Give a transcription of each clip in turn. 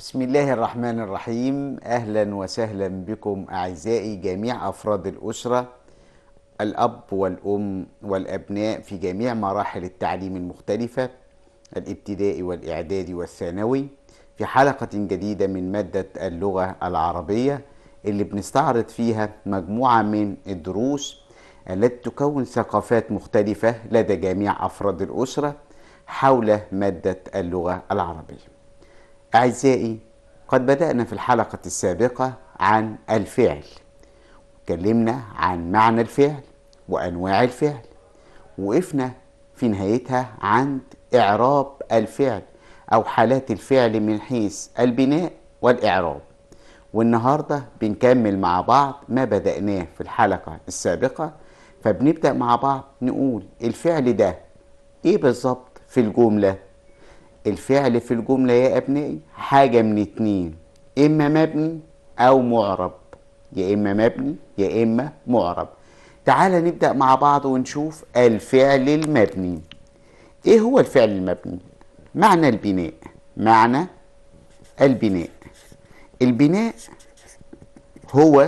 بسم الله الرحمن الرحيم اهلا وسهلا بكم اعزائي جميع افراد الاسره الاب والام والابناء في جميع مراحل التعليم المختلفه الابتدائي والاعدادي والثانوي في حلقه جديده من ماده اللغه العربيه اللي بنستعرض فيها مجموعه من الدروس التي تكون ثقافات مختلفه لدى جميع افراد الاسره حول ماده اللغه العربيه أعزائي قد بدأنا في الحلقة السابقة عن الفعل اتكلمنا عن معنى الفعل وأنواع الفعل وقفنا في نهايتها عند إعراب الفعل أو حالات الفعل من حيث البناء والإعراب والنهاردة بنكمل مع بعض ما بدأناه في الحلقة السابقة فبنبدأ مع بعض نقول الفعل ده إيه بالظبط في الجملة الفعل في الجملة يا أبنائي حاجة من اتنين إما مبني أو معرب يا إما مبني يا إما معرب تعال نبدأ مع بعض ونشوف الفعل المبني إيه هو الفعل المبني؟ معنى البناء معنى البناء البناء هو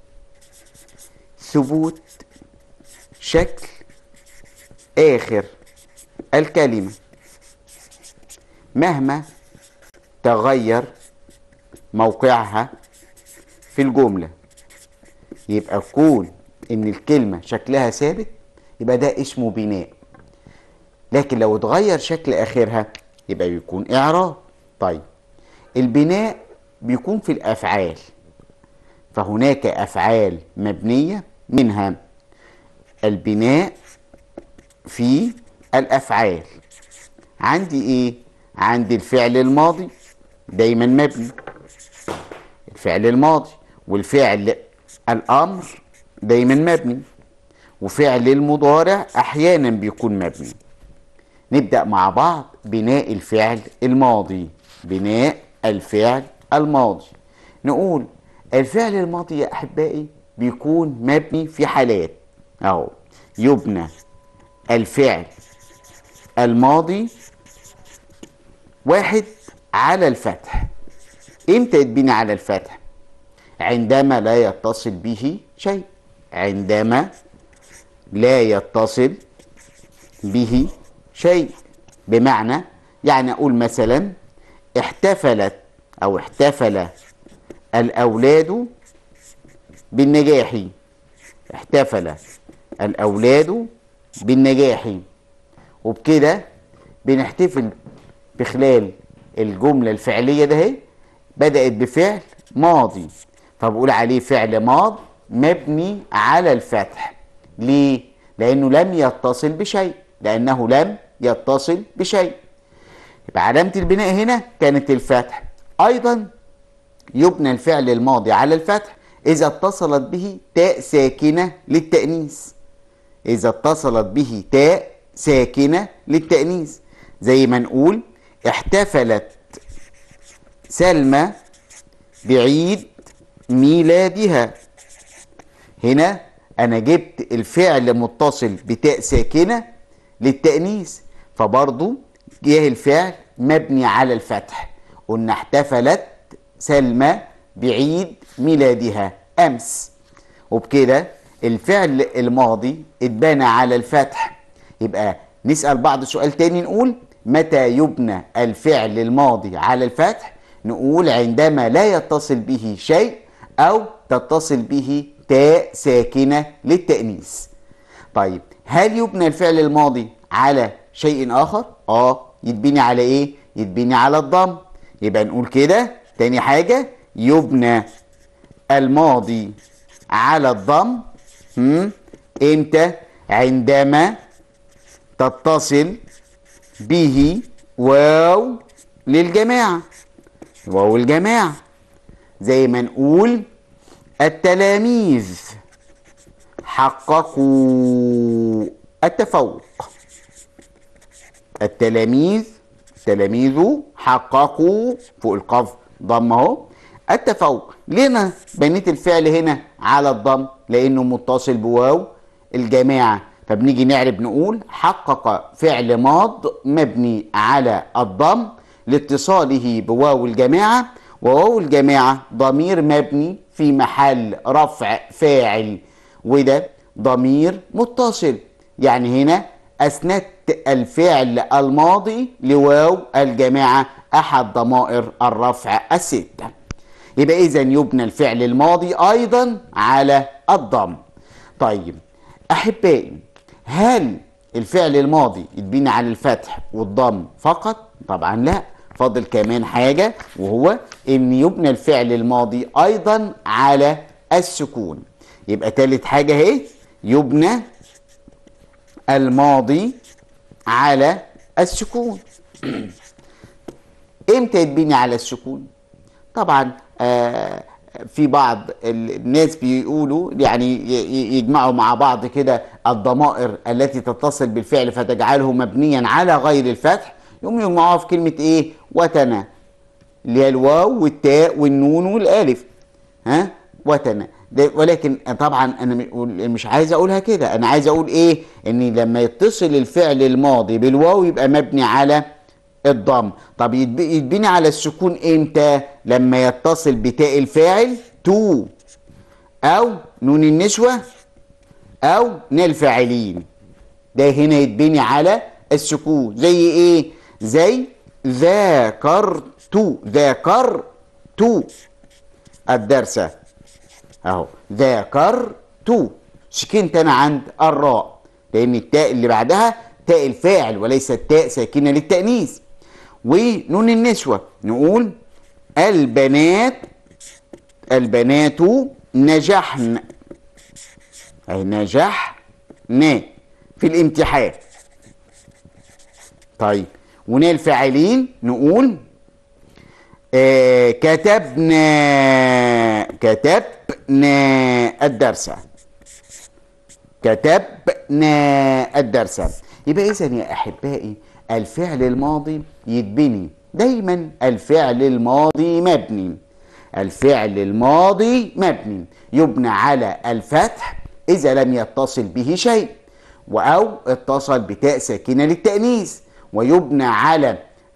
ثبوت شكل آخر الكلمة مهما تغير موقعها في الجملة يبقى كون ان الكلمة شكلها ثابت يبقى ده اسمه بناء لكن لو اتغير شكل اخرها يبقى بيكون اعراب طيب البناء بيكون في الافعال فهناك افعال مبنية منها البناء في الافعال عندي ايه عندي الفعل الماضي دايما مبني الفعل الماضي والفعل الامر دايما مبني وفعل المضارع احيانا بيكون مبني نبدا مع بعض بناء الفعل الماضي بناء الفعل الماضي نقول الفعل الماضي يا احبائي بيكون مبني في حالات اهو يبنى الفعل الماضي واحد على الفتح امتى يتبني على الفتح عندما لا يتصل به شيء عندما لا يتصل به شيء بمعنى يعني اقول مثلا احتفلت او احتفل الاولاد بالنجاح احتفل الاولاد بالنجاح وبكده بنحتفل بخلال الجملة الفعلية ده هي بدأت بفعل ماضي فبقول عليه فعل ماض مبني على الفتح ليه؟ لأنه لم يتصل بشيء لأنه لم يتصل بشيء يبقى علامة البناء هنا كانت الفتح أيضا يبنى الفعل الماضي على الفتح إذا اتصلت به تاء ساكنة للتأنيث إذا اتصلت به تاء ساكنة للتأنيث زي ما نقول احتفلت سلمى بعيد ميلادها هنا انا جبت الفعل متصل بتاء ساكنه للتانيث فبرضو جه الفعل مبني على الفتح قلنا احتفلت سلمى بعيد ميلادها امس وبكده الفعل الماضي اتبنى على الفتح يبقى نسال بعض سؤال تاني نقول متى يبنى الفعل الماضي على الفتح نقول عندما لا يتصل به شيء او تتصل به تاء ساكنه للتانيث طيب هل يبنى الفعل الماضي على شيء اخر اه يتبني على ايه يتبني على الضم يبقى نقول كده تاني حاجه يبنى الماضي على الضم امتى عندما تتصل به واو للجماعة واو الجماعة زي ما نقول التلاميذ حققوا التفوق التلاميذ تلاميذ حققوا فوق القاف ضم اهو التفوق ليه بنيت الفعل هنا على الضم لانه متصل بواو الجماعه فبنيجي نعرب نقول حقق فعل ماض مبني على الضم لاتصاله بواو الجماعة وواو الجماعة ضمير مبني في محل رفع فاعل وده ضمير متصل يعني هنا أسندت الفعل الماضي لواو الجماعة أحد ضمائر الرفع الستة يبقى إذا يبنى الفعل الماضي أيضا على الضم طيب أحبائي هل الفعل الماضي يتبني على الفتح والضم فقط طبعا لا فاضل كمان حاجة وهو ان يبنى الفعل الماضي ايضا على السكون يبقى تالت حاجة اهي يبنى الماضي على السكون امتى يتبني على السكون طبعا آه في بعض الناس بيقولوا يعني يجمعوا مع بعض كده الضمائر التي تتصل بالفعل فتجعله مبنيا على غير الفتح يقوم يجمعوها في كلمة ايه وتنا اللي هي الواو والتاء والنون والالف ها وتنا ولكن طبعا انا مش عايز اقولها كده انا عايز اقول ايه ان لما يتصل الفعل الماضي بالواو يبقى مبني على الضم طب يتبني على السكون امتى لما يتصل بتاء الفاعل تو او نون النسوة او ن الفاعلين ده هنا يتبني على السكون زي ايه زي ذاكرت ذاكرت الدرس اهو ذاكرت سكنت انا عند الراء لان التاء اللي بعدها تاء الفاعل وليس التاء ساكنه للتانيث ونون النسوة نقول البنات البنات نجحن أي نجحن في الامتحان طيب ونال الفاعلين نقول آه كتبنا كتبنا الدرس كتبنا الدرس يبقى إذا يا أحبائي الفعل الماضي يتبني دايما الفعل الماضي مبني الفعل الماضي مبني يبنى على الفتح إذا لم يتصل به شيء أو اتصل بتاء ساكنة للتأنيث ويبنى على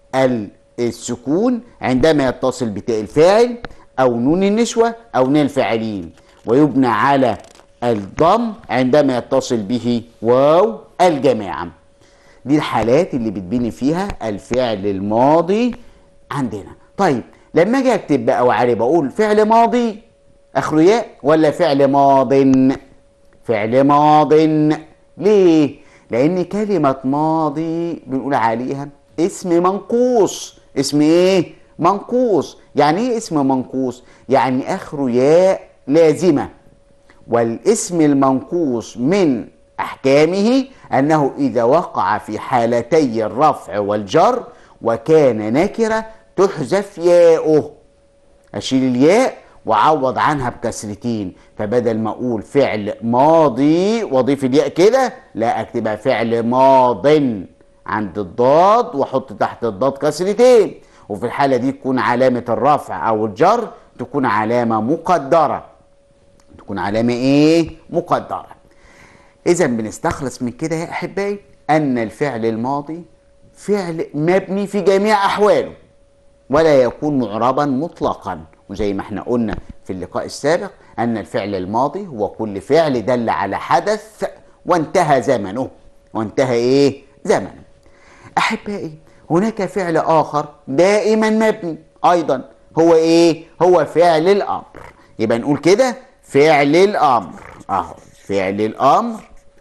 السكون عندما يتصل بتاء الفاعل أو نون النسوة أو نون الفاعلين ويبنى على الضم عندما يتصل به واو الجماعة دي الحالات اللي بتبني فيها الفعل الماضي عندنا طيب لما اجي اكتب بقى وعرب اقول فعل ماضي اخره ياء ولا فعل ماض فعل ماض ليه لان كلمه ماضي بنقول عليها اسم منقوص اسم ايه منقوص يعني ايه اسم منقوص يعني اخره ياء لازمه والاسم المنقوص من احكامه انه اذا وقع في حالتي الرفع والجر وكان نكره تحذف ياؤه اشيل الياء وعوض عنها بكسرتين فبدل ما اقول فعل ماضي واضيف الياء كده لا اكتبها فعل ماض عند الضاد واحط تحت الضاد كسرتين وفي الحاله دي تكون علامه الرفع او الجر تكون علامه مقدره تكون علامه ايه مقدره اذا بنستخلص من كده يا احبائي ان الفعل الماضي فعل مبني في جميع احواله ولا يكون معربا مطلقا وزي ما احنا قلنا في اللقاء السابق ان الفعل الماضي هو كل فعل دل على حدث وانتهى زمنه وانتهى ايه زمنه احبائي هناك فعل اخر دائما مبني ايضا هو ايه هو فعل الامر يبقى نقول كده فعل الامر اهو فعل الامر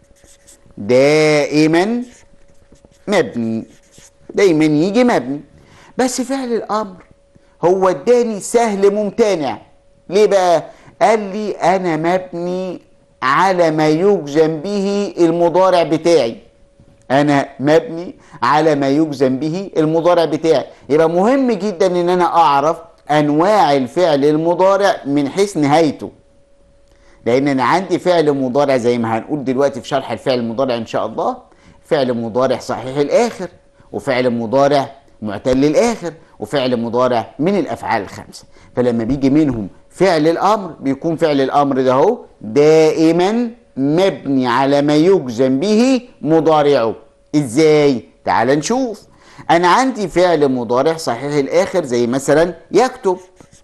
دائما مبني دايما يجي مبني بس فعل الامر هو اداني سهل ممتنع ليه بقى قال لي انا مبني على ما يجزم به المضارع بتاعي انا مبني على ما يجزم به المضارع بتاعي يبقى مهم جدا ان انا اعرف انواع الفعل المضارع من حيث نهايته لان انا عندي فعل مضارع زي ما هنقول دلوقتي في شرح الفعل المضارع ان شاء الله فعل مضارع صحيح الاخر وفعل مضارع معتل الاخر وفعل مضارع من الافعال الخمسه فلما بيجي منهم فعل الامر بيكون فعل الامر ده هو دائما مبني على ما يجزم به مضارعه ازاي تعال نشوف انا عندي فعل مضارع صحيح الاخر زي مثلا يكتب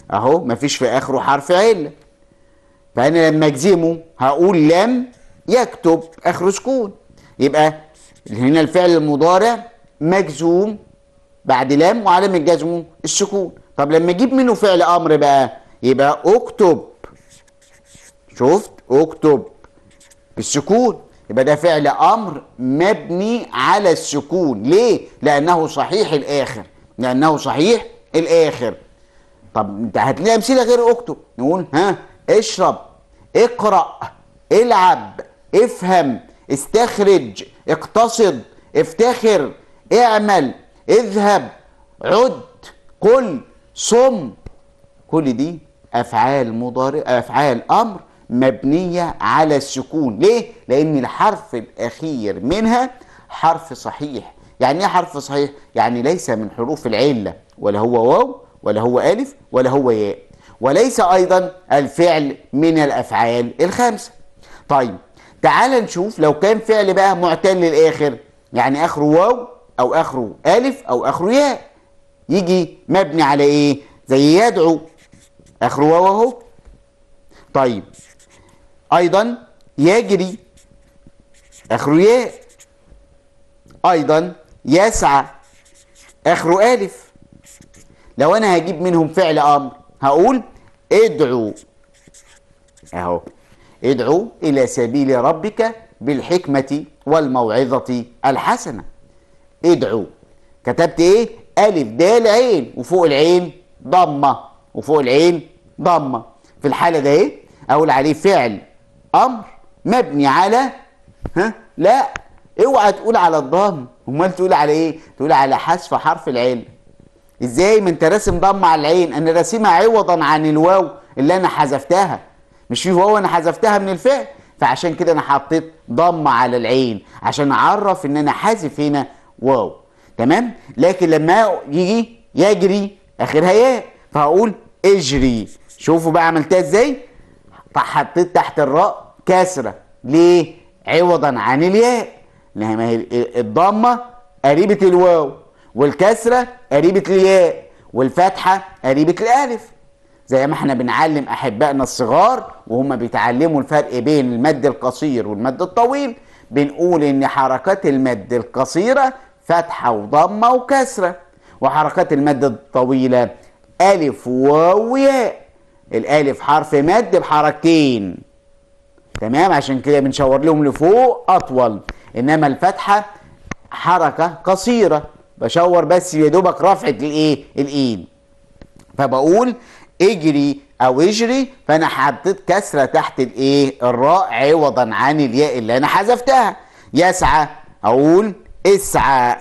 اهو مفيش في اخره حرف عله فانا لما اجزمه هقول لم يكتب اخره سكون يبقى هنا الفعل المضارع مجزوم بعد لام وعلامة جزمه السكون طب لما اجيب منه فعل امر بقى يبقى اكتب شفت اكتب بالسكون يبقى ده فعل امر مبني على السكون ليه لانه صحيح الاخر لانه صحيح الاخر طب انت هتلاقي امثله غير اكتب نقول ها اشرب اقرا العب افهم استخرج اقتصد افتخر اعمل اذهب عد قل صم كل دي افعال مضارع افعال امر مبنيه على السكون ليه لان الحرف الاخير منها حرف صحيح يعني ايه حرف صحيح يعني ليس من حروف العله ولا هو واو ولا هو الف ولا هو ياء وليس ايضا الفعل من الافعال الخمسه طيب تعال نشوف لو كان فعل بقى معتل الاخر يعني اخره واو او اخره الف او اخره ياء يجي مبني على ايه زي يدعو اخره واو اهو طيب ايضا يجري اخره ياء ايضا يسعى اخره الف لو انا هجيب منهم فعل امر هقول ادعو اهو ادعو الى سبيل ربك بالحكمه والموعظه الحسنه ادعو كتبت ايه الف دال عين وفوق العين ضمه وفوق العين ضمه في الحاله ده ايه اقول عليه فعل امر مبني على ها لا اوعى تقول على الضم امال تقول على ايه تقول على حذف حرف العين ازاي ما انت راسم ضم على العين انا راسمها عوضا عن الواو اللي انا حذفتها مش في واو انا حذفتها من الفعل فعشان كده انا حطيت ضم على العين عشان اعرف ان انا حذف هنا واو تمام لكن لما يجي يجري اخرها ياء فهقول اجري شوفوا بقى عملتها ازاي حطيت تحت الراء كسره ليه عوضا عن الياء ما هي الضمه قريبه الواو والكسره قريبه الياء والفتحه قريبه الالف زي ما احنا بنعلم احبائنا الصغار وهم بيتعلموا الفرق بين المد القصير والمد الطويل بنقول ان حركات المد القصيره فتحه وضمه وكسره وحركات المد الطويله الف واو وياء الالف حرف مد بحركتين تمام عشان كده بنشاور لهم لفوق اطول انما الفتحه حركه قصيره بشاور بس يا دوبك رفعه الايه الايد فبقول اجري او اجري فانا حطيت كسره تحت الايه الراء عوضا عن الياء اللي انا حذفتها يسعى اقول اسعى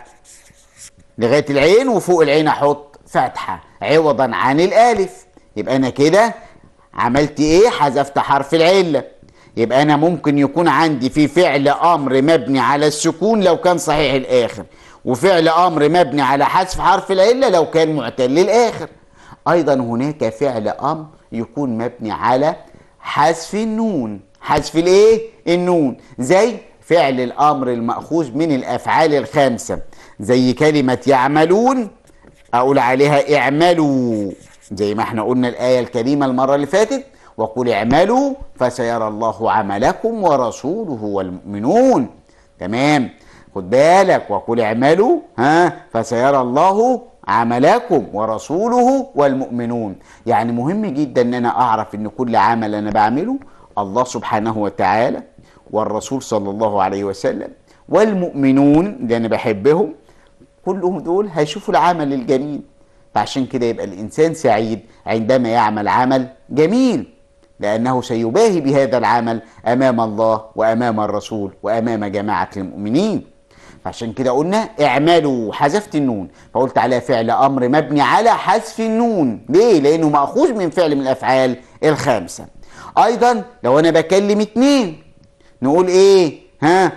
لغايه العين وفوق العين احط فتحه عوضا عن الالف يبقى انا كده عملت ايه حذفت حرف العله يبقى انا ممكن يكون عندي في فعل امر مبني على السكون لو كان صحيح الاخر وفعل امر مبني على حذف حرف العله لو كان معتل الاخر ايضا هناك فعل امر يكون مبني على حذف النون حذف الايه النون زي فعل الامر الماخوذ من الافعال الخمسه زي كلمه يعملون اقول عليها اعملوا زي ما احنا قلنا الايه الكريمه المره اللي فاتت وقل اعملوا فسيرى الله عملكم ورسوله والمؤمنون تمام خد بالك وقل اعملوا ها فسيرى الله عملكم ورسوله والمؤمنون يعني مهم جدا ان انا اعرف ان كل عمل انا بعمله الله سبحانه وتعالى والرسول صلى الله عليه وسلم والمؤمنون اللي انا بحبهم كلهم دول هيشوفوا العمل الجميل فعشان كده يبقى الانسان سعيد عندما يعمل عمل جميل لانه سيباهي بهذا العمل امام الله وامام الرسول وامام جماعه المؤمنين فعشان كده قلنا اعملوا حذفت النون فقلت على فعل امر مبني على حذف النون ليه لانه ماخوذ من فعل من الافعال الخامسه ايضا لو انا بكلم اتنين نقول ايه ها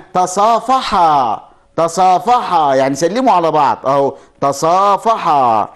تصافحا تصافحا يعني سلموا على بعض اهو تصافحا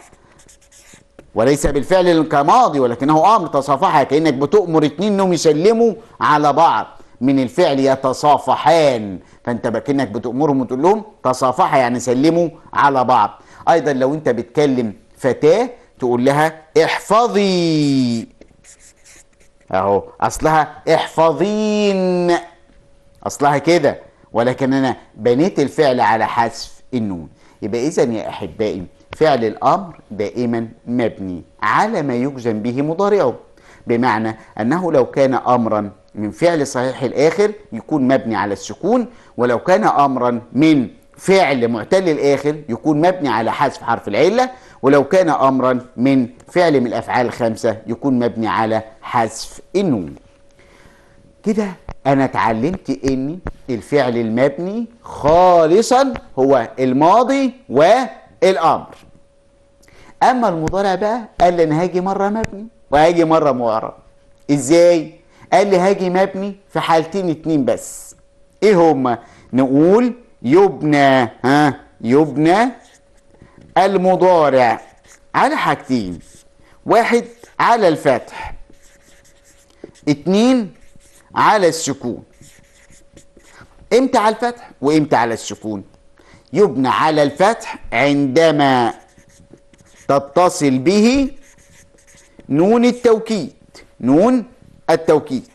وليس بالفعل كماضي ولكنه امر تصافحا كانك بتؤمر اتنين انهم يسلموا على بعض من الفعل يتصافحان فانت كانك بتامرهم وتقول لهم تصافحا يعني سلموا على بعض ايضا لو انت بتكلم فتاه تقول لها احفظي اهو اصلها احفظين اصلها كده ولكن انا بنيت الفعل على حذف النون يبقى اذا يا احبائي فعل الامر دائما مبني على ما يجزم به مضارعه بمعنى انه لو كان امرا من فعل صحيح الاخر يكون مبني على السكون ولو كان امرا من فعل معتل الاخر يكون مبني على حذف حرف العله ولو كان امرا من فعل من الافعال الخمسه يكون مبني على حذف النون كده انا اتعلمت ان الفعل المبني خالصا هو الماضي والامر اما المضارع بقى قال لي انا هاجي مره مبني وهاجي مره معرب ازاي قال لي هاجي مبني في حالتين اتنين بس ايه هما نقول يبنى ها يبنى المضارع على حاجتين واحد على الفتح اتنين على السكون امتى على الفتح وامتى على السكون يبنى على الفتح عندما تتصل به نون التوكيد نون التوكيد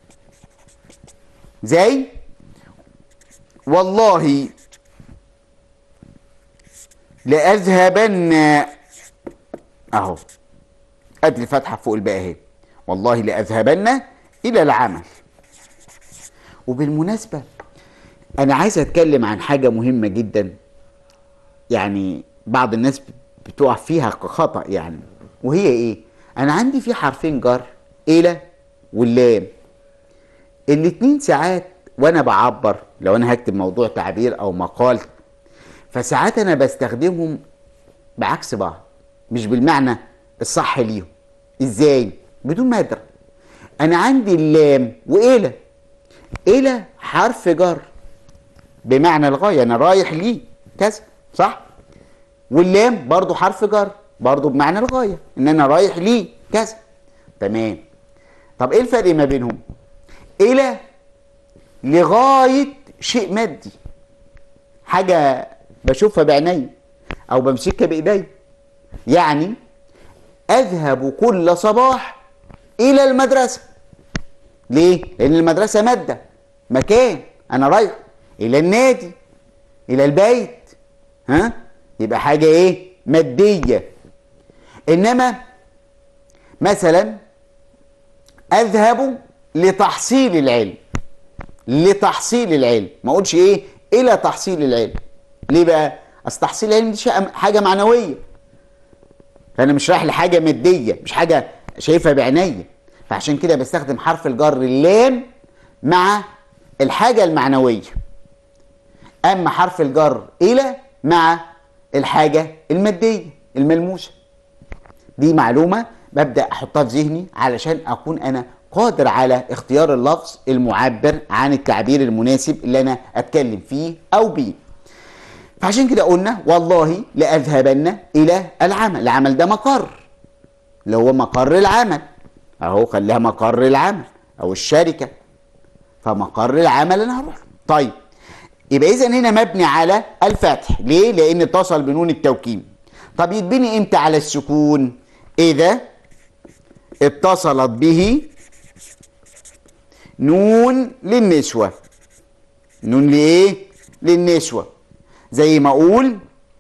زي والله لأذهبن أهو أدي الفتحة فوق الباء أهي والله لأذهبن إلى العمل وبالمناسبة أنا عايز أتكلم عن حاجة مهمة جدا يعني بعض الناس بتقع فيها خطأ يعني وهي إيه؟ أنا عندي في حرفين جر إلى واللام الاتنين ساعات وأنا بعبر لو أنا هكتب موضوع تعبير أو مقال فساعات أنا بستخدمهم بعكس بعض مش بالمعنى الصح ليهم إزاي؟ بدون ما أدرك أنا عندي اللام وإلى إلى حرف جر بمعنى الغاية أنا رايح ليه كذا صح؟ واللام برضو حرف جر برضو بمعنى الغاية إن أنا رايح ليه كذا تمام طب إيه الفرق ما بينهم؟ إلى لغاية شيء مادي حاجة بشوفها بعيني أو بمسكها بإيدي يعني أذهب كل صباح إلى المدرسة ليه؟ لأن المدرسة مادة مكان أنا رايح إلى النادي إلى البيت ها؟ يبقى حاجة إيه؟ مادية إنما مثلا أذهب لتحصيل العلم لتحصيل العلم ما أقولش إيه؟ إلى تحصيل العلم ليه بقى؟ أصل تحصيل العلم دي حاجة معنوية فأنا مش رايح لحاجة مادية مش حاجة شايفها بعينيا فعشان كده بستخدم حرف الجر اللام مع الحاجة المعنوية أما حرف الجر إلى مع الحاجة المادية الملموسة دي معلومة ببدأ أحطها في ذهني علشان أكون أنا قادر على اختيار اللفظ المعبر عن التعبير المناسب اللي أنا أتكلم فيه أو بيه فعشان كده قلنا والله لأذهبن إلى العمل العمل ده مقر اللي هو مقر العمل اهو خليها مقر العمل او الشركه فمقر العمل انا هروح طيب يبقى اذا هنا مبني على الفتح ليه لان اتصل بنون التوكيد طب يتبني امتى على السكون اذا اتصلت به نون للنسوه نون لايه للنسوه زي ما اقول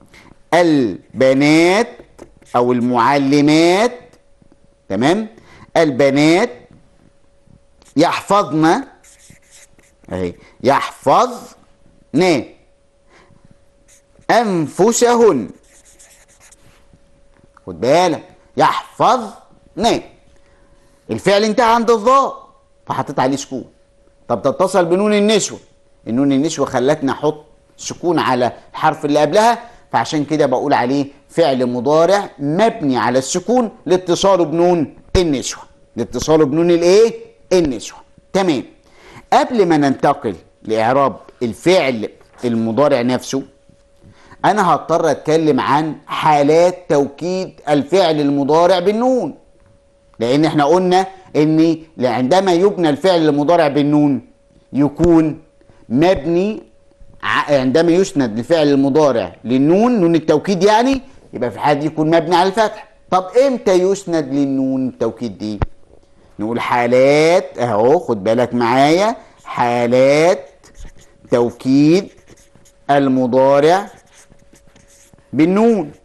البنات او المعلمات تمام البنات يحفظن اهي يحفظن انفسهن خد بالك يحفظن الفعل انتهى عند الظاء فحطيت عليه سكون طب تتصل بنون النسوه النون النسوه خلتني احط سكون على الحرف اللي قبلها فعشان كده بقول عليه فعل مضارع مبني على السكون لاتصاله بنون النسوة لاتصاله بنون الايه النسوة تمام قبل ما ننتقل لإعراب الفعل المضارع نفسه أنا هضطر أتكلم عن حالات توكيد الفعل المضارع بالنون لأن احنا قلنا إن عندما يبنى الفعل المضارع بالنون يكون مبني عندما يسند الفعل المضارع للنون نون التوكيد يعني يبقى في الحالة دي يكون مبني على الفتح طب امتى يسند للنون التوكيد دي نقول حالات اهو خد بالك معايا حالات توكيد المضارع بالنون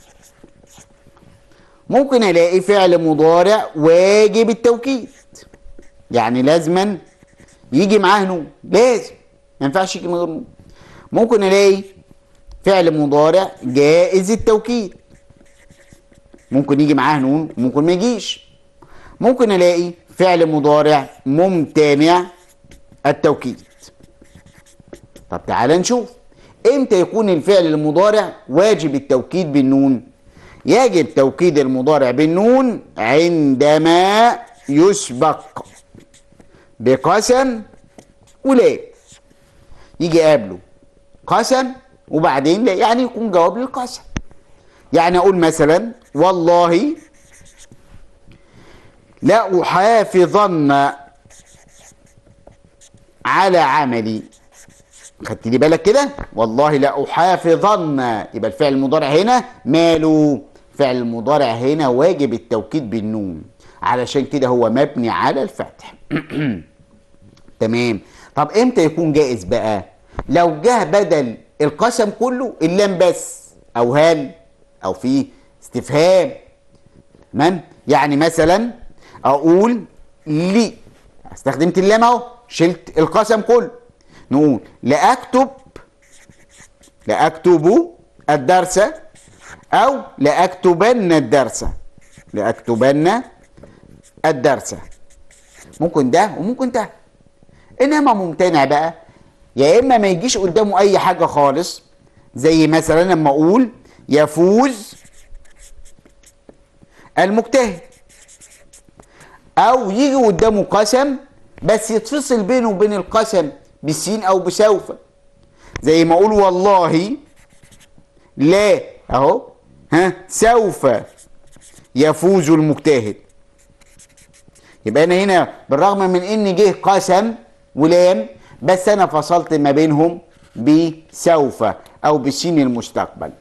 ممكن الاقي فعل مضارع واجب التوكيد يعني لازما يجي معاه نون لازم ما ينفعش يجي من غير نون ممكن الاقي فعل مضارع جائز التوكيد ممكن يجي معاه نون ممكن ما يجيش ممكن الاقي فعل مضارع ممتنع التوكيد طب تعال نشوف امتى يكون الفعل المضارع واجب التوكيد بالنون يجب توكيد المضارع بالنون عندما يسبق بقسم ولا يجي قبله قسم وبعدين لا يعني يكون جواب للقسم يعني اقول مثلا والله لا احافظن على عملي خدت لي بالك كده والله لا احافظن يبقى الفعل المضارع هنا ماله فعل المضارع هنا واجب التوكيد بالنون علشان كده هو مبني على الفتح تمام طب امتى يكون جائز بقى لو جه بدل القسم كله اللام بس او هل او في استفهام تمام يعني مثلا اقول لي استخدمت اللام اهو شلت القسم كله نقول لاكتب لاكتب الدرس او لاكتبن الدرس لاكتبن الدرس ممكن ده وممكن ده انما ممتنع بقى يا اما ما يجيش قدامه اي حاجه خالص زي مثلا لما اقول يفوز المجتهد او يجي قدامه قسم بس يتفصل بينه وبين القسم بالسين او بسوف زي ما اقول والله لا اهو ها سوف يفوز المجتهد يبقى انا هنا بالرغم من ان جه قسم ولام بس انا فصلت ما بينهم بسوف او بالسين المستقبل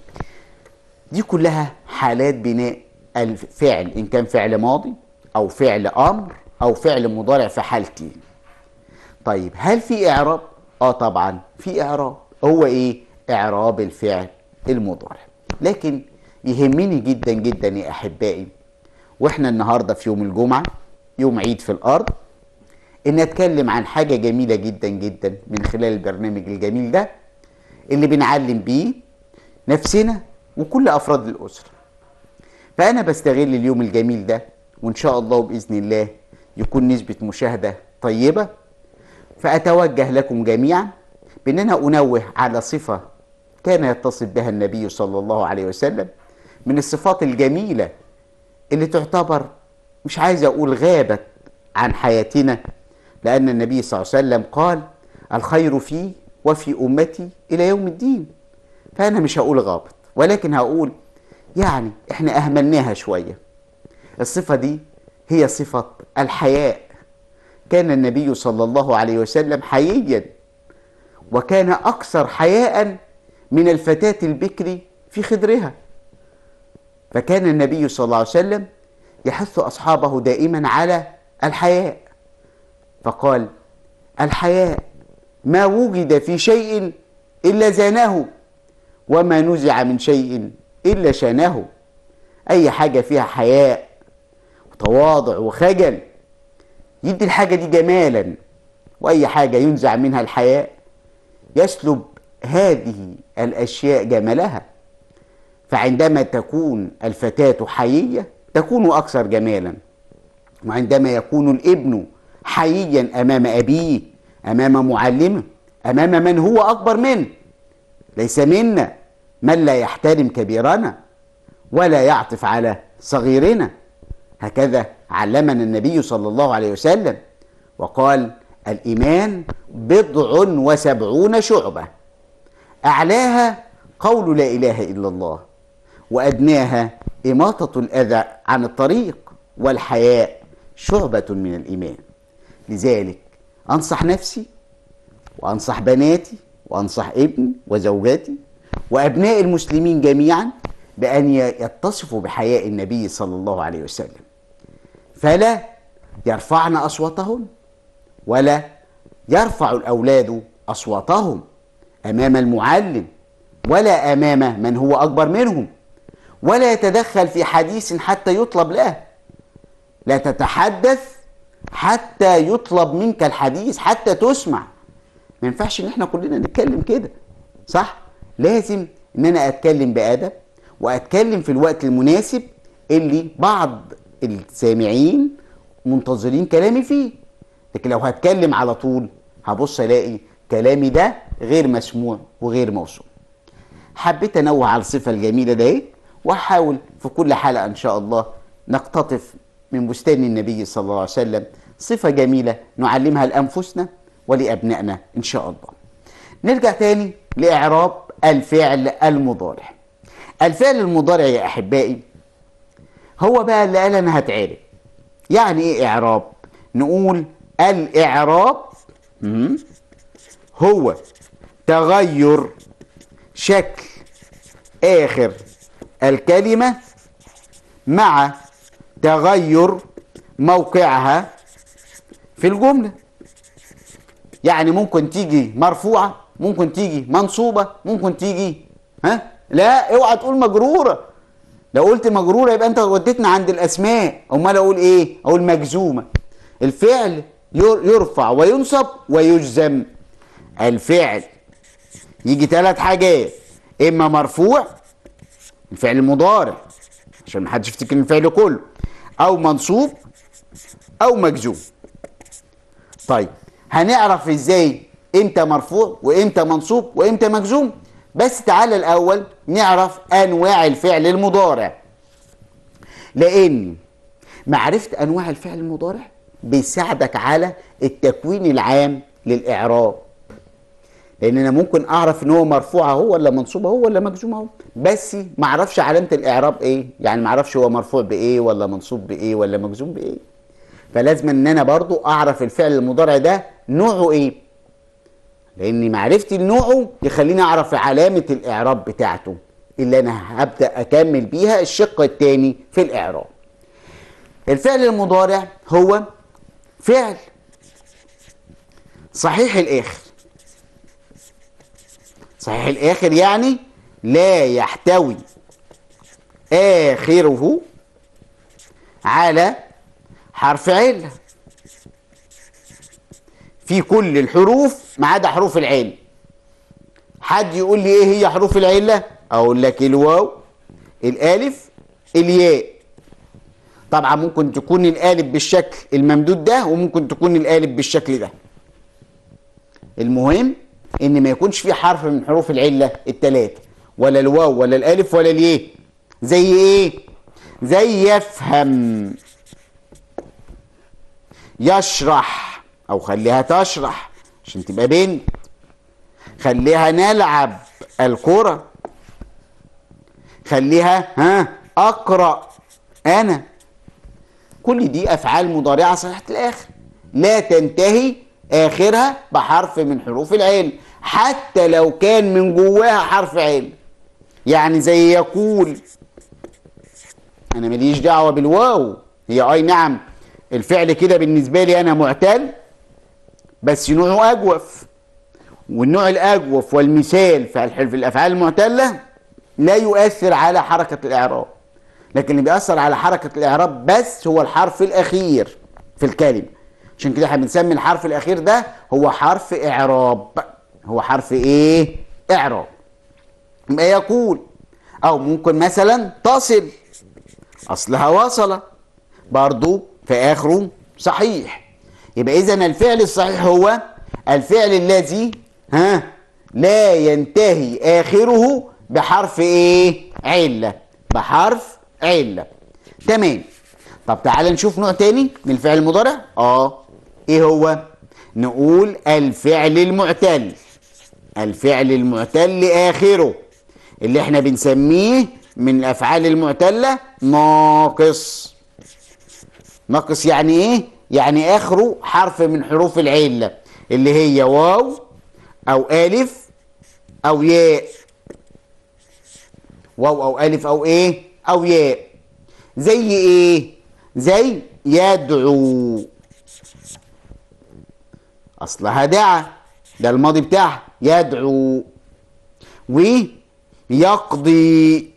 دي كلها حالات بناء الفعل ان كان فعل ماضي او فعل امر او فعل مضارع في حالتين طيب هل في اعراب اه طبعا في اعراب هو ايه اعراب الفعل المضارع لكن يهمني جدا جدا يا احبائي واحنا النهارده في يوم الجمعه يوم عيد في الارض ان اتكلم عن حاجه جميله جدا جدا من خلال البرنامج الجميل ده اللي بنعلم بيه نفسنا وكل افراد الاسره فانا بستغل اليوم الجميل ده وان شاء الله باذن الله يكون نسبه مشاهده طيبه فاتوجه لكم جميعا بان انا انوه على صفه كان يتصف بها النبي صلى الله عليه وسلم من الصفات الجميله اللي تعتبر مش عايز اقول غابت عن حياتنا لان النبي صلى الله عليه وسلم قال الخير في وفي امتي الى يوم الدين فانا مش هقول غابت ولكن هقول يعني احنا اهملناها شويه الصفه دي هي صفه الحياء كان النبي صلى الله عليه وسلم حييا وكان اكثر حياء من الفتاه البكر في خدرها فكان النبي صلى الله عليه وسلم يحث اصحابه دائما على الحياء فقال الحياء ما وجد في شيء الا زانه وما نزع من شيء الا شانه اي حاجه فيها حياء وتواضع وخجل يدي الحاجه دي جمالا واي حاجه ينزع منها الحياء يسلب هذه الاشياء جمالها فعندما تكون الفتاه حييه تكون اكثر جمالا وعندما يكون الابن حييا امام ابيه امام معلمه امام من هو اكبر منه ليس منا من لا يحترم كبيرنا ولا يعطف على صغيرنا هكذا علمنا النبي صلى الله عليه وسلم وقال الايمان بضع وسبعون شعبه اعلاها قول لا اله الا الله وادناها اماطه الاذى عن الطريق والحياء شعبه من الايمان لذلك انصح نفسي وانصح بناتي وانصح ابني وزوجاتي وابناء المسلمين جميعا بأن يتصفوا بحياء النبي صلى الله عليه وسلم فلا يرفعن أصواتهم ولا يرفع الأولاد أصواتهم أمام المعلم ولا أمام من هو أكبر منهم ولا يتدخل في حديث حتى يطلب له لا تتحدث حتى يطلب منك الحديث حتى تسمع ما ينفعش ان احنا كلنا نتكلم كده صح لازم ان انا اتكلم بادب واتكلم في الوقت المناسب اللي بعض السامعين منتظرين كلامي فيه لكن لو هتكلم على طول هبص الاقي كلامي ده غير مسموع وغير موصول حبيت انوه على الصفه الجميله ده واحاول في كل حلقه ان شاء الله نقتطف من بستان النبي صلى الله عليه وسلم صفه جميله نعلمها لانفسنا ولابنائنا ان شاء الله نرجع تاني لاعراب الفعل المضارع الفعل المضارع يا احبائي هو بقى اللي قال انا هتعرف يعني ايه اعراب نقول الاعراب هو تغير شكل اخر الكلمه مع تغير موقعها في الجمله يعني ممكن تيجي مرفوعه ممكن تيجي منصوبه ممكن تيجي ها لا اوعى تقول مجروره لو قلت مجروره يبقى انت وديتنا عند الاسماء امال اقول ايه اقول مجزومه الفعل يرفع وينصب ويجزم الفعل يجي ثلاث حاجات اما مرفوع الفعل المضارع عشان ما حدش يفتكر الفعل كله او منصوب او مجزوم طيب هنعرف ازاي امتى مرفوع وامتى منصوب وامتى مجزوم بس تعالى الاول نعرف انواع الفعل المضارع لان معرفه انواع الفعل المضارع بيساعدك على التكوين العام للاعراب لان انا ممكن اعرف ان هو مرفوع اهو ولا منصوب اهو ولا مجزوم اهو بس ما اعرفش علامه الاعراب ايه يعني ما اعرفش هو مرفوع بايه ولا منصوب بايه ولا مجزوم بايه فلازم ان انا برضو اعرف الفعل المضارع ده نوعه ايه لان معرفتي لنوعه يخليني اعرف علامه الاعراب بتاعته اللي انا هبدا اكمل بيها الشق الثاني في الاعراب الفعل المضارع هو فعل صحيح الاخر صحيح الاخر يعني لا يحتوي اخره على حرف عله في كل الحروف ما عدا حروف العله حد يقول لي ايه هي حروف العله اقول لك الواو الالف الياء طبعا ممكن تكون الالف بالشكل الممدود ده وممكن تكون الالف بالشكل ده المهم ان ما يكونش في حرف من حروف العله الثلاثه ولا الواو ولا الالف ولا الياء زي ايه زي يفهم يشرح او خليها تشرح عشان تبقى بنت خليها نلعب الكرة خليها ها اقرا انا كل دي افعال مضارعه صحيحه الاخر لا تنتهي اخرها بحرف من حروف العين حتى لو كان من جواها حرف عين يعني زي يقول انا ماليش دعوه بالواو هي اي نعم الفعل كده بالنسبه لي انا معتل بس نوعه اجوف والنوع الاجوف والمثال في الافعال المعتله لا يؤثر على حركه الاعراب لكن اللي بيأثر على حركه الاعراب بس هو الحرف الاخير في الكلمه عشان كده احنا بنسمي الحرف الاخير ده هو حرف اعراب هو حرف ايه اعراب ما يقول او ممكن مثلا تصل اصلها وصل برضو في اخره صحيح يبقى اذا الفعل الصحيح هو الفعل الذي ها لا ينتهي اخره بحرف ايه عله بحرف عله تمام طب تعال نشوف نوع تاني من الفعل المضارع اه ايه هو نقول الفعل المعتل الفعل المعتل اخره اللي احنا بنسميه من الافعال المعتله ناقص ناقص يعني ايه يعني اخره حرف من حروف العله اللي هي واو او الف او ياء واو او الف او ايه او ياء زي ايه زي يدعو اصلها دعا ده الماضي بتاعها يدعو ويقضي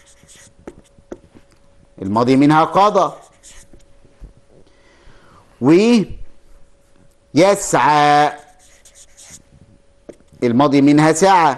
الماضي منها قضى ويسعى الماضي منها سعى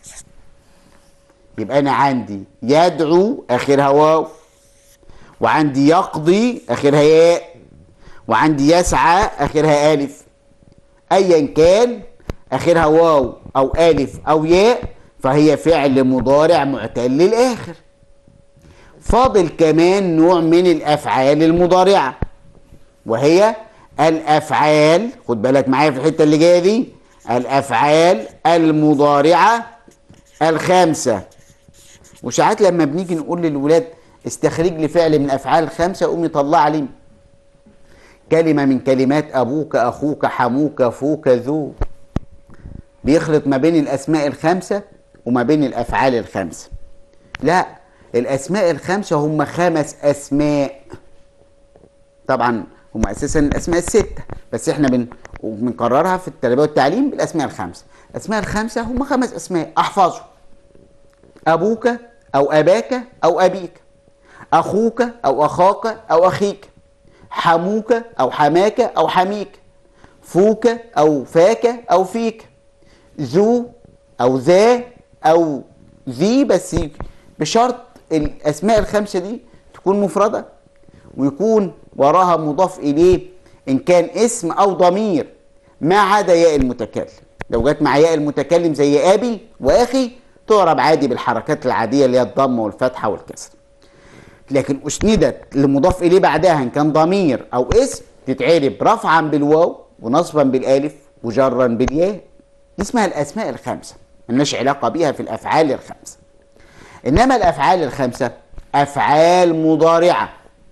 يبقى انا عندي يدعو اخرها واو وعندي يقضي اخرها ياء وعندي يسعى اخرها الف ايا كان اخرها واو او الف او ياء فهي فعل مضارع معتل الاخر فاضل كمان نوع من الافعال المضارعه وهي الافعال خد بالك معايا في الحته اللي جايه دي الافعال المضارعه الخامسه وساعات لما بنيجي نقول للولاد استخرج لي فعل من الافعال الخمسه قوم يطلع لي كلمه من كلمات ابوك اخوك حموك فوك ذو بيخلط ما بين الاسماء الخمسه وما بين الافعال الخمسه لا الاسماء الخمسه هم خمس اسماء طبعا هم اساسا الاسماء السته بس احنا بن بنكررها في التربيه والتعليم بالاسماء الخمسه الاسماء الخمسه هم خمس اسماء احفظهم ابوك او اباك او ابيك اخوك او اخاك او اخيك حموك او حماك او حميك فوك او فاك او فيك ذو او ذا او ذي بس بشرط الاسماء الخمسه دي تكون مفرده ويكون وراها مضاف اليه ان كان اسم او ضمير ما عدا ياء المتكلم لو جت مع ياء المتكلم زي ابي واخي تعرب عادي بالحركات العاديه اللي هي الضمه والفتحه والكسر لكن اسندت لمضاف اليه بعدها ان كان ضمير او اسم تتعرب رفعا بالواو ونصبا بالالف وجرا بالياء دي اسمها الاسماء الخمسه ملناش علاقه بيها في الافعال الخمسه انما الافعال الخمسه افعال مضارعه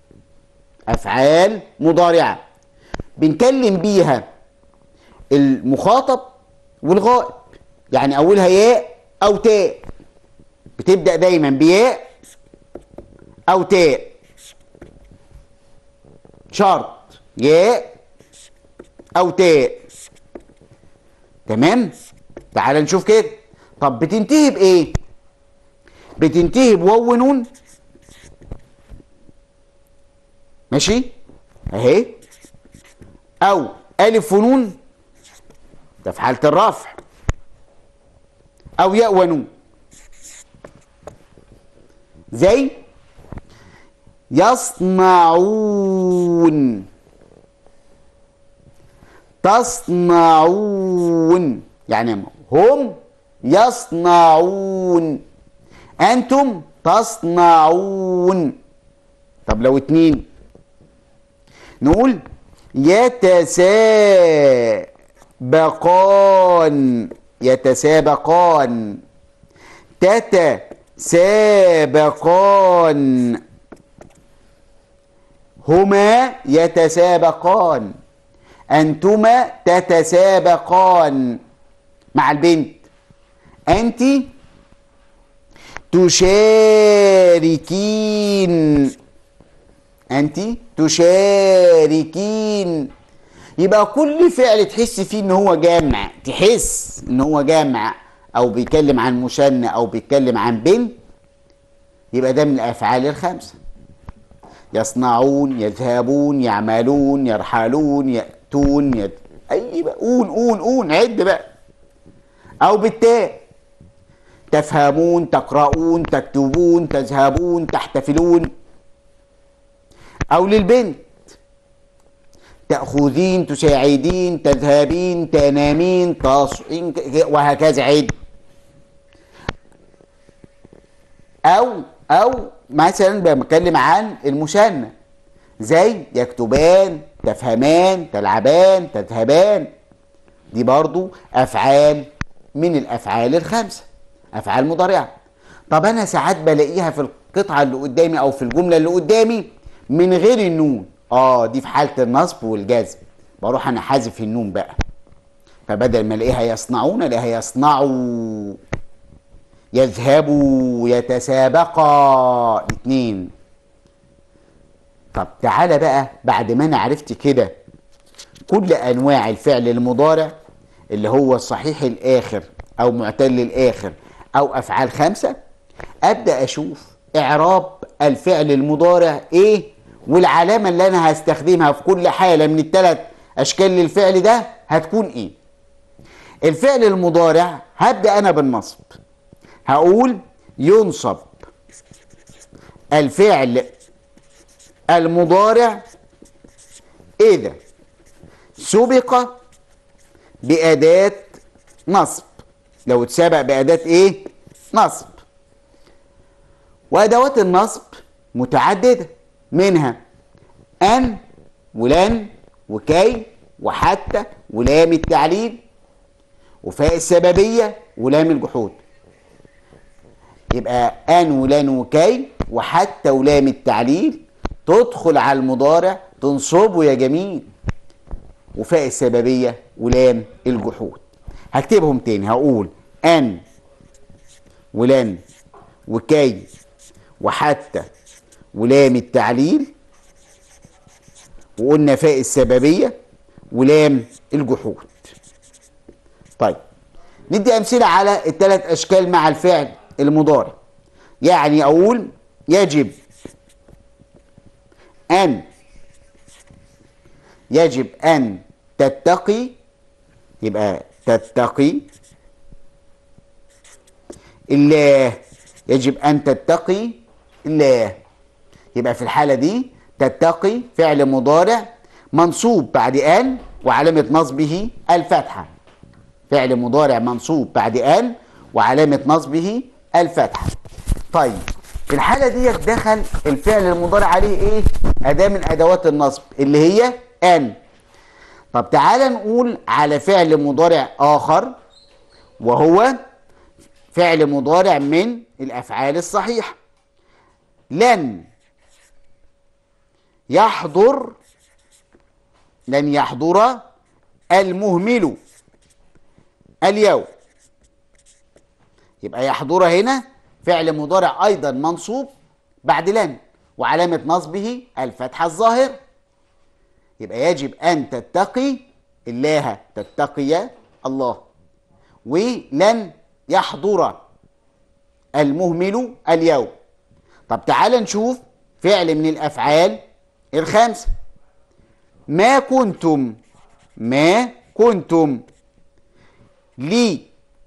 افعال مضارعه بنكلم بيها المخاطب والغائب يعني اولها ياء او تاء بتبدا دايما بياء او تاء شرط ياء او تاء تمام تعال نشوف كده طب بتنتهي بايه بتنتهي بواو ونون ماشي اهي او الف ونون ده في حاله الرفع او ياء ونون زي يصنعون تصنعون يعني هم يصنعون انتم تصنعون طب لو اتنين نقول يتسابقان يتسابقان تتسابقان هما يتسابقان أنتما تتسابقان مع البنت أنت تشاركين أنت تشاركين يبقى كل فعل تحس فيه ان هو جامع تحس ان هو جامع او بيتكلم عن مثنى او بيتكلم عن بنت يبقى ده من الافعال الخمسه يصنعون يذهبون يعملون يرحلون ياتون يد... اي بقى قول قول قول عد بقى او بالتاء تفهمون تقرؤون تكتبون تذهبون تحتفلون او للبنت تأخذين تساعدين تذهبين تنامين تصعين وهكذا عد أو أو مثلا بتكلم عن المثنى زي يكتبان تفهمان تلعبان تذهبان دي برضو أفعال من الأفعال الخمسة أفعال مضارعة طب أنا ساعات بلاقيها في القطعة اللي قدامي أو في الجملة اللي قدامي من غير النون اه دي في حاله النصب والجزم بروح انا حذف النون بقى فبدل ما الاقيها يصنعون الاقيها يصنعوا يذهبوا يتسابقا اتنين طب تعالى بقى بعد ما انا عرفت كده كل انواع الفعل المضارع اللي هو صحيح الاخر او معتل الاخر او افعال خمسه ابدا اشوف اعراب الفعل المضارع ايه والعلامه اللي انا هستخدمها في كل حاله من الثلاث اشكال للفعل ده هتكون ايه الفعل المضارع هبدا انا بالنصب هقول ينصب الفعل المضارع اذا سبق باداه نصب لو اتسبق باداه ايه نصب وادوات النصب متعدده منها ان ولن وكي وحتى ولام التعليل وفاء السببيه ولام الجحود يبقى ان ولن وكي وحتى ولام التعليل تدخل على المضارع تنصبه يا جميل وفاء السببيه ولام الجحود هكتبهم تاني هقول ان ولن وكي وحتى ولام التعليل وقلنا فاء السببيه ولام الجحود طيب ندي امثله على الثلاث اشكال مع الفعل المضارع يعني اقول يجب ان يجب ان تتقي يبقى تتقي الله يجب ان تتقي الله يبقى في الحاله دي تتقي فعل مضارع منصوب بعد ان وعلامه نصبه الفتحه فعل مضارع منصوب بعد ان وعلامه نصبه الفتحه طيب في الحاله دي دخل الفعل المضارع عليه ايه اداه من ادوات النصب اللي هي ان طب تعالى نقول على فعل مضارع اخر وهو فعل مضارع من الافعال الصحيحه لن يحضر لن يحضر المهمل اليوم يبقى يحضر هنا فعل مضارع ايضا منصوب بعد لن وعلامه نصبه الفتحه الظاهر يبقى يجب ان تتقي الله تتقي الله ولن يحضر المهمل اليوم طب تعال نشوف فعل من الافعال الخمسه ما كنتم ما كنتم لي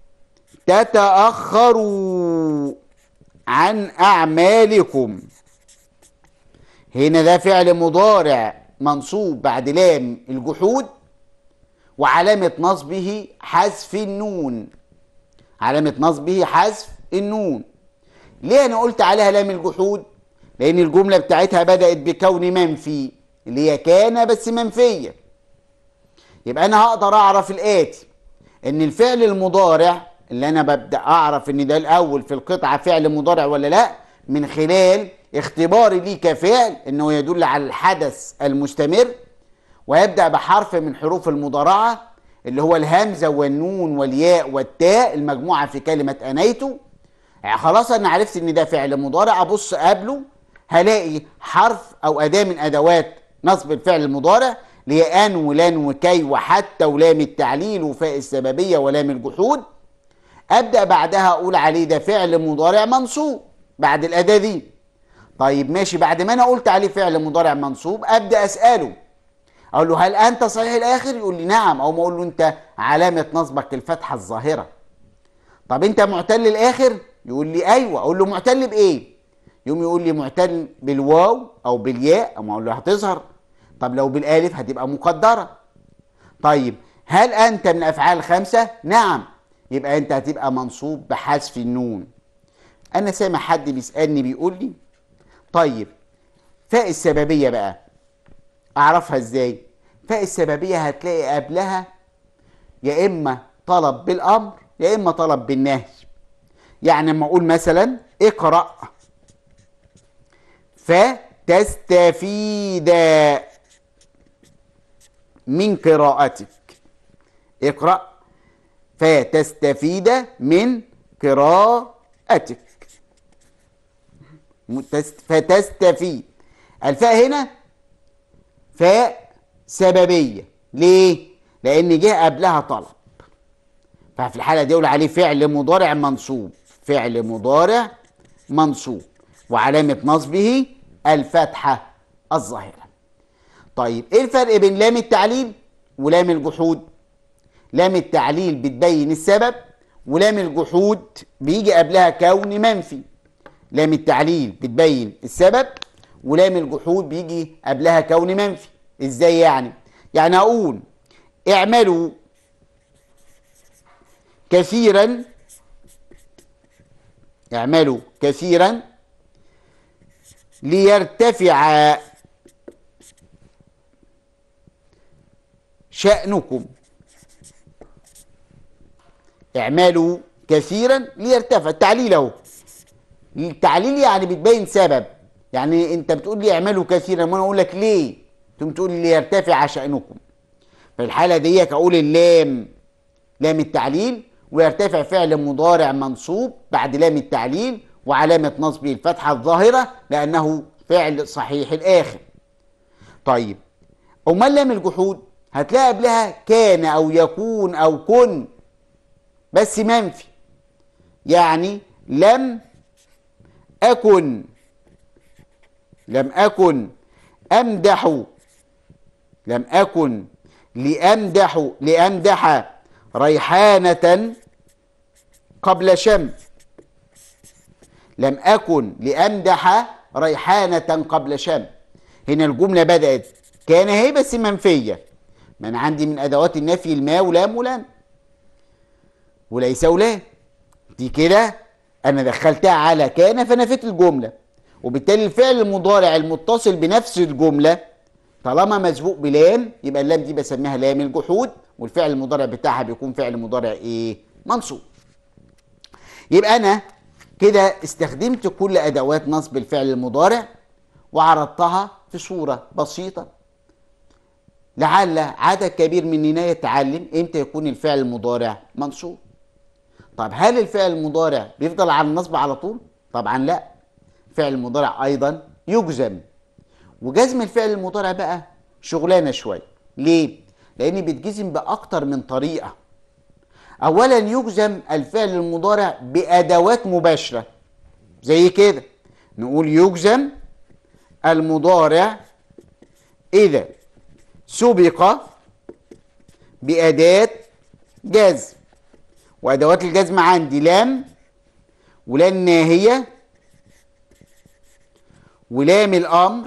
تتأخروا عن أعمالكم هنا ده فعل مضارع منصوب بعد لام الجحود وعلامة نصبه حذف النون علامة نصبه حذف النون ليه أنا قلت عليها لام الجحود لأن الجملة بتاعتها بدأت بكون منفي اللي هي كان بس منفية يبقى أنا هقدر أعرف الآتي إن الفعل المضارع اللي أنا ببدأ أعرف إن ده الأول في القطعة فعل مضارع ولا لأ من خلال اختباري ليه كفعل إنه يدل على الحدث المستمر ويبدأ بحرف من حروف المضارعة اللي هو الهمزة والنون والياء والتاء المجموعة في كلمة أنيت يعني خلاص أنا عرفت إن ده فعل مضارع أبص قبله هلاقي حرف أو أداة من أدوات نصب الفعل المضارع اللي هي أن ولن وكي وحتى ولام التعليل وفاء السببية ولام الجحود أبدأ بعدها أقول عليه ده فعل مضارع منصوب بعد الأداة دي طيب ماشي بعد ما أنا قلت عليه فعل مضارع منصوب أبدأ أسأله اقول له هل انت صحيح الاخر يقول لي نعم او ما اقول له انت علامه نصبك الفتحه الظاهره طب انت معتل الاخر يقول لي ايوه اقول له معتل بايه يقوم يقول لي معتل بالواو او بالياء او ما اقول له هتظهر طب لو بالالف هتبقى مقدره طيب هل انت من افعال خمسه نعم يبقى انت هتبقى منصوب بحذف النون انا سامع حد بيسالني بيقول لي طيب فاء السببيه بقى اعرفها ازاي فاء السببيه هتلاقي قبلها يا اما طلب بالامر يا اما طلب بالنهي يعني لما اقول مثلا اقرا فتستفيد من قراءتك اقرا فتستفيد من قراءتك أتك فتستفيد الفاء هنا فاء سببية ليه؟ لأن جه قبلها طلب ففي الحالة دي يقول عليه فعل مضارع منصوب فعل مضارع منصوب وعلامة نصبه الفتحة الظاهرة طيب ايه الفرق بين لام التعليل ولام الجحود لام التعليل بتبين السبب ولام الجحود بيجي قبلها كون منفي لام التعليل بتبين السبب ولام الجحود بيجي قبلها كون منفي ازاي يعني يعني اقول اعملوا كثيرا اعملوا كثيرا ليرتفع شأنكم اعملوا كثيرا ليرتفع التعليل اهو التعليل يعني بتبين سبب يعني انت بتقول لي اعملوا كثيرا وانا اقول لك ليه ثم تقول لي ليرتفع شأنكم في الحالة دي اقول اللام لام التعليل ويرتفع فعل مضارع منصوب بعد لام التعليل وعلامة نصبه الفتحة الظاهرة لأنه فعل صحيح الآخر طيب أمال لام الجحود هتلاقي قبلها كان أو يكون أو كن بس منفي يعني لم أكن لم أكن أمدح لم أكن لأمدح لأمدح ريحانة قبل شم لم أكن لأمدح ريحانة قبل شم هنا الجملة بدأت كان هي بس منفية من عندي من أدوات النفي الماء ولام ولام وليس ولام دي كده أنا دخلتها على كان فنفيت الجملة وبالتالي الفعل المضارع المتصل بنفس الجملة طالما مسبوق بلام يبقى اللام دي بسميها لام الجحود والفعل المضارع بتاعها بيكون فعل مضارع ايه منصوب يبقى انا كده استخدمت كل ادوات نصب الفعل المضارع وعرضتها في صوره بسيطه لعل عدد كبير مننا يتعلم امتى يكون الفعل المضارع منصوب طب هل الفعل المضارع بيفضل على النصب على طول طبعا لا فعل المضارع ايضا يجزم وجزم الفعل المضارع بقى شغلانه شويه ليه لان بيتجزم باكتر من طريقه اولا يجزم الفعل المضارع بادوات مباشره زي كده نقول يجزم المضارع اذا سبق باداه جزم وادوات الجزم عندي لام ولام ناهيه ولام الامر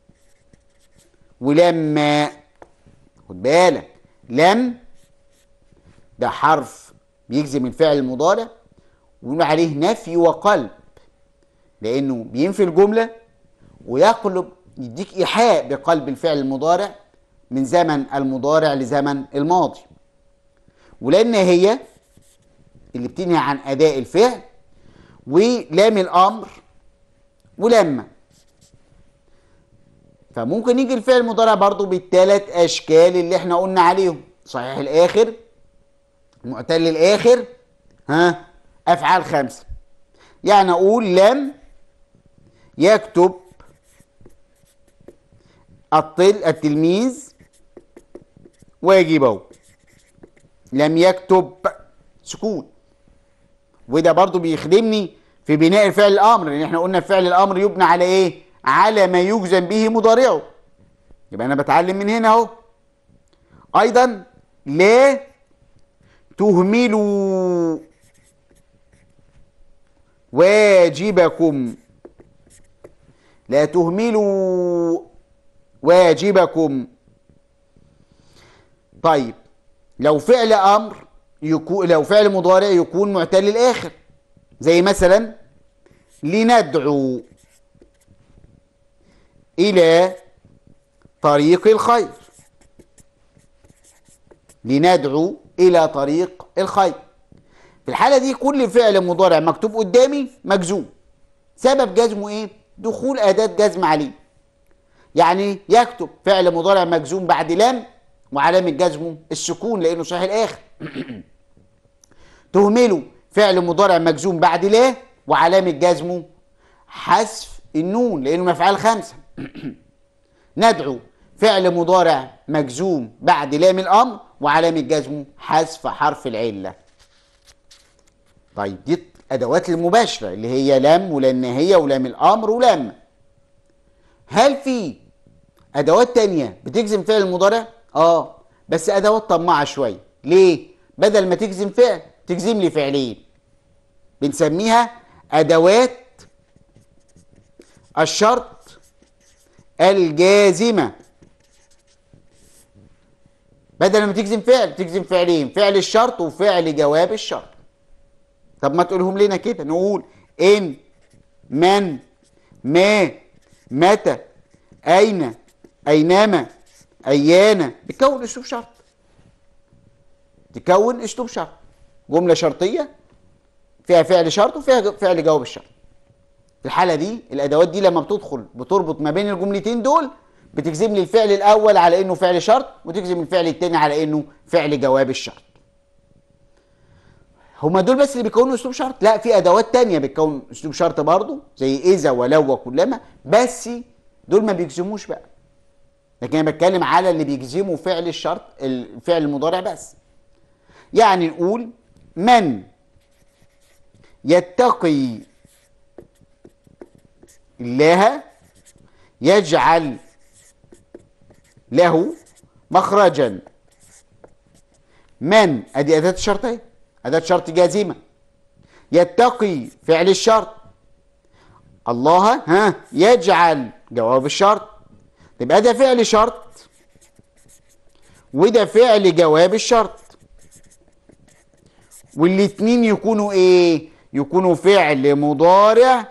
ولام ما خد بالك لم ده حرف بيجزم الفعل المضارع ونقول عليه نفي وقلب لانه بينفي الجمله ويقلب يديك ايحاء بقلب الفعل المضارع من زمن المضارع لزمن الماضي ولان هي اللي بتنهي عن اداء الفعل ولام الامر ولما فممكن يجي الفعل المضارع برضو بالثلاث اشكال اللي احنا قلنا عليهم صحيح الاخر معتل الاخر ها افعال خمسه يعني اقول لم يكتب الطل التلميذ واجبه لم يكتب سكون وده برضو بيخدمني في بناء فعل الامر لان احنا قلنا فعل الامر يبنى على ايه على ما يجزم به مضارعه يبقى انا بتعلم من هنا اهو ايضا لا تهملوا واجبكم لا تهملوا واجبكم طيب لو فعل امر يكون لو فعل مضارع يكون معتل الاخر زي مثلا لندعو الى طريق الخير لندعو الى طريق الخير في الحاله دي كل فعل مضارع مكتوب قدامي مجزوم سبب جزمه ايه دخول اداه جزم عليه يعني يكتب فعل مضارع مجزوم بعد لام وعلامه جزمه السكون لانه صحيح الاخر تهمله فعل مضارع مجزوم بعد لا وعلامة جزمه حذف النون لأنه من أفعال خمسة ندعو فعل مضارع مجزوم بعد لام الأمر وعلامة جزمه حذف حرف العلة طيب دي أدوات المباشرة اللي هي لام ولام النهية ولام الأمر ولام هل في أدوات تانية بتجزم فعل المضارع؟ آه بس أدوات طماعة شوية ليه؟ بدل ما تجزم فعل تجزم لي فعلين بنسميها أدوات الشرط الجازمة بدل ما تجزم فعل تجزم فعلين فعل الشرط وفعل جواب الشرط طب ما تقولهم لنا كده نقول ان من ما متى اين اينما ايانا بتكون اسلوب شرط تكون اسلوب شرط جمله شرطيه فيها فعل شرط وفيها فعل جواب الشرط في الحاله دي الادوات دي لما بتدخل بتربط ما بين الجملتين دول بتجزم لي الفعل الاول على انه فعل شرط وتجزم الفعل الثاني على انه فعل جواب الشرط هما دول بس اللي بيكونوا اسلوب شرط لا في ادوات تانية بتكون اسلوب شرط برضه زي اذا ولو وكلما بس دول ما بيجزموش بقى لكن انا بتكلم على اللي بيجزموا فعل الشرط الفعل المضارع بس يعني نقول من يتقي الله يجعل له مخرجا من ادي اداه الشرط اهي اداه شرط جازمه يتقي فعل الشرط الله ها يجعل جواب الشرط تبقى ده فعل شرط وده فعل جواب الشرط والاتنين يكونوا ايه يكونوا فعل مضارع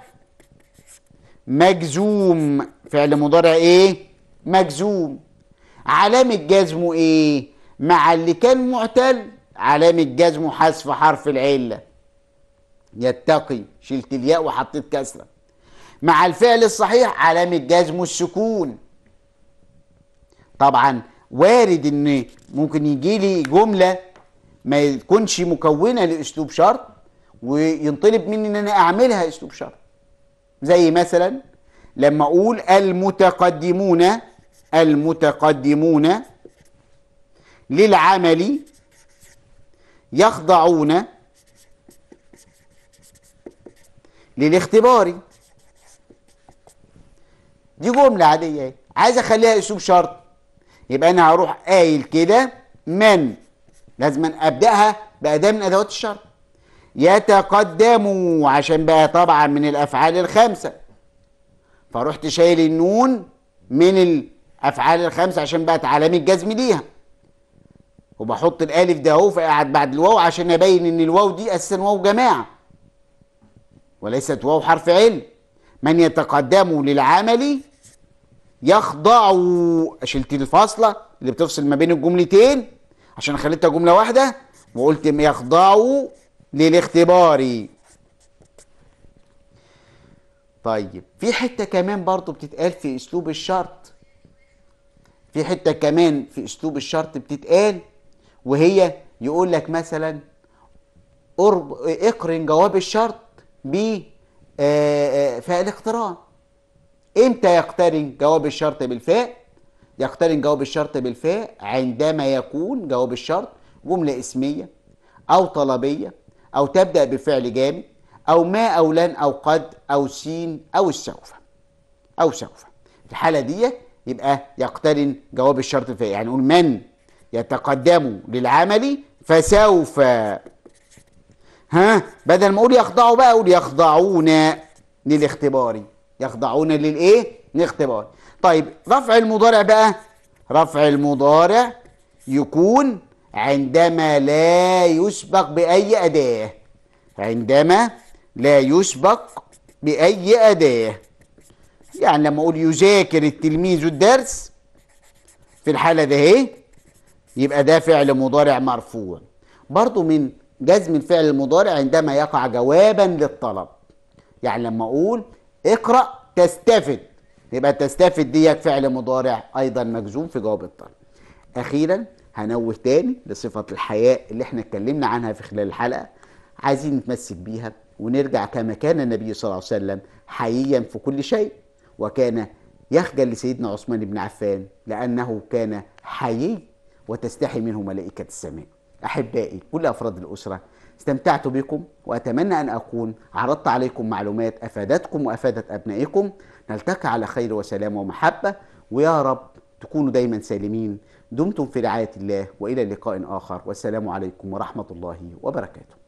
مجزوم فعل مضارع ايه مجزوم علامة جزمه ايه مع اللي كان معتل علامة جزمه حذف حرف العلة يتقي شلت الياء وحطيت كسرة مع الفعل الصحيح علامة جزمه السكون طبعا وارد ان ممكن يجي لي جملة ما يكونش مكونة لاسلوب شرط وينطلب مني ان انا اعملها اسلوب شرط زي مثلا لما اقول المتقدمون المتقدمون للعمل يخضعون للاختبار دي جملة عادية عايز اخليها اسلوب شرط يبقى انا هروح قايل كده من لازم ابداها باداه من ادوات الشرط يتقدموا عشان بقى طبعا من الافعال الخمسه فرحت شايل النون من الافعال الخمسه عشان بقت علامه جزم ليها وبحط الالف ده اهو فقعد بعد الواو عشان ابين ان الواو دي اساسا واو جماعه وليست واو حرف علم من يتقدم للعمل يخضع شلت الفاصله اللي بتفصل ما بين الجملتين عشان خليتها جمله واحده وقلت يخضعوا للاختبار طيب في حته كمان برضو بتتقال في اسلوب الشرط في حته كمان في اسلوب الشرط بتتقال وهي يقول لك مثلا اقرن جواب الشرط ب فاء الاقتران امتى يقترن جواب الشرط بالفاء يقترن جواب الشرط بالفاء عندما يكون جواب الشرط جمله اسميه او طلبيه او تبدا بفعل جامد او ما او لن او قد او سين او السوف او سوف في الحاله دي يبقى يقترن جواب الشرط الفاء يعني نقول من يتقدم للعمل فسوف ها بدل ما اقول يخضعوا بقى اقول يخضعون للاختبار يخضعون للايه للاختبار طيب رفع المضارع بقى رفع المضارع يكون عندما لا يسبق باي اداه عندما لا يسبق باي اداه يعني لما اقول يذاكر التلميذ الدرس في الحاله ده اهي يبقى ده فعل مضارع مرفوع برضو من جزم الفعل المضارع عندما يقع جوابا للطلب يعني لما اقول اقرا تستفد يبقى تستفد دي فعل مضارع ايضا مجزوم في جواب الطلب اخيرا هنوه تاني لصفه الحياء اللي احنا اتكلمنا عنها في خلال الحلقه عايزين نتمسك بيها ونرجع كما كان النبي صلى الله عليه وسلم حييا في كل شيء وكان يخجل لسيدنا عثمان بن عفان لأنه كان حيي وتستحي منه ملائكة السماء أحبائي كل أفراد الأسرة استمتعت بكم وأتمنى أن أكون عرضت عليكم معلومات أفادتكم وأفادت أبنائكم نلتقي على خير وسلام ومحبة ويا رب تكونوا دايما سالمين دمتم في رعاية الله وإلى لقاء آخر والسلام عليكم ورحمة الله وبركاته